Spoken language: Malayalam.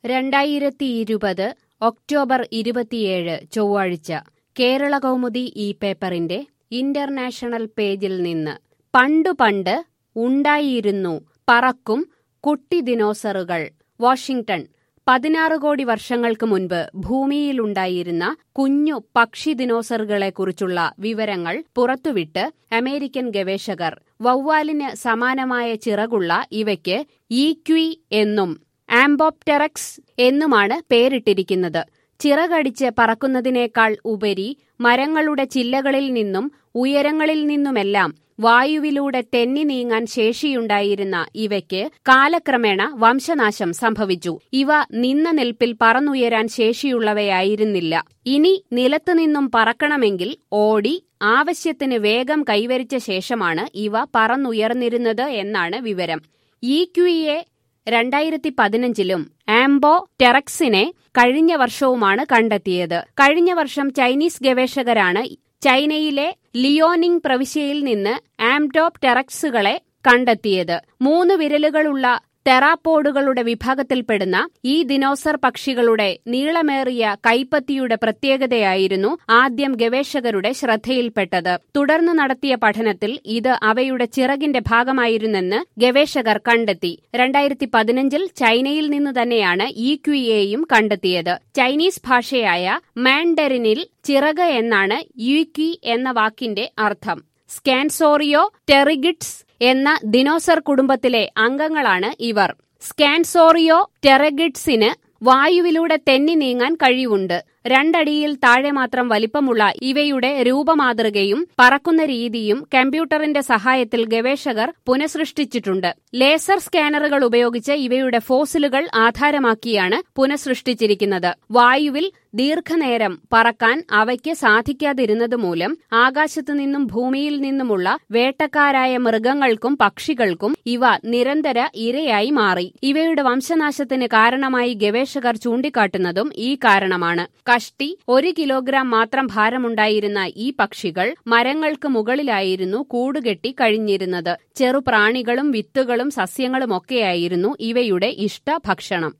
രണ്ടായിരത്തി ഇരുപത് ഒക്ടോബർ ഇരുപത്തിയേഴ് ചൊവ്വാഴ്ച കേരള കൗമുദി ഈ പേപ്പറിന്റെ ഇന്റർനാഷണൽ പേജിൽ നിന്ന് പണ്ടു പണ്ട് ഉണ്ടായിരുന്നു പറക്കും കുട്ടി ദിനോസറുകൾ വാഷിംഗ്ടൺ പതിനാറ് കോടി വർഷങ്ങൾക്ക് മുൻപ് ഭൂമിയിലുണ്ടായിരുന്ന കുഞ്ഞു പക്ഷി ദിനോസറുകളെക്കുറിച്ചുള്ള വിവരങ്ങൾ പുറത്തുവിട്ട് അമേരിക്കൻ ഗവേഷകർ വവ്വാലിന് സമാനമായ ചിറകുള്ള ഇവയ്ക്ക് ഈക്വി എന്നും ആംബോപ്ടെറക്സ് എന്നുമാണ് പേരിട്ടിരിക്കുന്നത് ചിറകടിച്ച് പറക്കുന്നതിനേക്കാൾ ഉപരി മരങ്ങളുടെ ചില്ലകളിൽ നിന്നും ഉയരങ്ങളിൽ നിന്നുമെല്ലാം വായുവിലൂടെ തെന്നി നീങ്ങാൻ ശേഷിയുണ്ടായിരുന്ന ഇവയ്ക്ക് കാലക്രമേണ വംശനാശം സംഭവിച്ചു ഇവ നിന്ന നിൽപ്പിൽ പറന്നുയരാൻ ശേഷിയുള്ളവയായിരുന്നില്ല ഇനി നിലത്തുനിന്നും പറക്കണമെങ്കിൽ ഓടി ആവശ്യത്തിന് വേഗം കൈവരിച്ച ശേഷമാണ് ഇവ പറന്നുയർന്നിരുന്നത് എന്നാണ് വിവരം ഈക്വിയെ രണ്ടായിരത്തി പതിനഞ്ചിലും ആംബോ ടെറക്സിനെ കഴിഞ്ഞ വർഷവുമാണ് കണ്ടെത്തിയത് കഴിഞ്ഞ വർഷം ചൈനീസ് ഗവേഷകരാണ് ചൈനയിലെ ലിയോനിംഗ് പ്രവിശ്യയിൽ നിന്ന് ആംഡോപ് ടെറക്സുകളെ കണ്ടെത്തിയത് മൂന്ന് വിരലുകളുള്ള തെറാപ്പോഡുകളുടെ വിഭാഗത്തിൽപ്പെടുന്ന ഈ ദിനോസർ പക്ഷികളുടെ നീളമേറിയ കൈപ്പത്തിയുടെ പ്രത്യേകതയായിരുന്നു ആദ്യം ഗവേഷകരുടെ ശ്രദ്ധയിൽപ്പെട്ടത് തുടർന്ന് നടത്തിയ പഠനത്തിൽ ഇത് അവയുടെ ചിറകിന്റെ ഭാഗമായിരുന്നെന്ന് ഗവേഷകർ കണ്ടെത്തി രണ്ടായിരത്തി പതിനഞ്ചിൽ ചൈനയിൽ നിന്ന് തന്നെയാണ് ഈ ക്യുയെയും കണ്ടെത്തിയത് ചൈനീസ് ഭാഷയായ മാൻഡറിനിൽ ചിറക് എന്നാണ് യുക്വി എന്ന വാക്കിന്റെ അർത്ഥം സ്കാൻസോറിയോ ടെറിഗിഡ്സ് എന്ന ദിനോസർ കുടുംബത്തിലെ അംഗങ്ങളാണ് ഇവർ സ്കാൻസോറിയോ ടെറഗിഡ്സിന് വായുവിലൂടെ തെന്നി നീങ്ങാൻ കഴിവുണ്ട് രണ്ടടിയിൽ താഴെ മാത്രം വലിപ്പമുള്ള ഇവയുടെ രൂപമാതൃകയും പറക്കുന്ന രീതിയും കമ്പ്യൂട്ടറിന്റെ സഹായത്തിൽ ഗവേഷകർ പുനഃസൃഷ്ടിച്ചിട്ടുണ്ട് ലേസർ സ്കാനറുകൾ ഉപയോഗിച്ച് ഇവയുടെ ഫോസിലുകൾ ആധാരമാക്കിയാണ് പുനഃസൃഷ്ടിച്ചിരിക്കുന്നത് വായുവിൽ ദീർഘനേരം പറക്കാൻ അവയ്ക്ക് സാധിക്കാതിരുന്നതുമൂലം ആകാശത്തു നിന്നും ഭൂമിയിൽ നിന്നുമുള്ള വേട്ടക്കാരായ മൃഗങ്ങൾക്കും പക്ഷികൾക്കും ഇവ നിരന്തര ഇരയായി മാറി ഇവയുടെ വംശനാശത്തിന് കാരണമായി ഗവേഷകർ ചൂണ്ടിക്കാട്ടുന്നതും ഈ കാരണമാണ് കഷ്ടി ഒരു കിലോഗ്രാം മാത്രം ഭാരമുണ്ടായിരുന്ന ഈ പക്ഷികൾ മരങ്ങൾക്ക് മുകളിലായിരുന്നു കൂടുകെട്ടി കഴിഞ്ഞിരുന്നത് ചെറുപ്രാണികളും വിത്തുകളും സസ്യങ്ങളുമൊക്കെയായിരുന്നു ഇവയുടെ ഇഷ്ട ഭക്ഷണം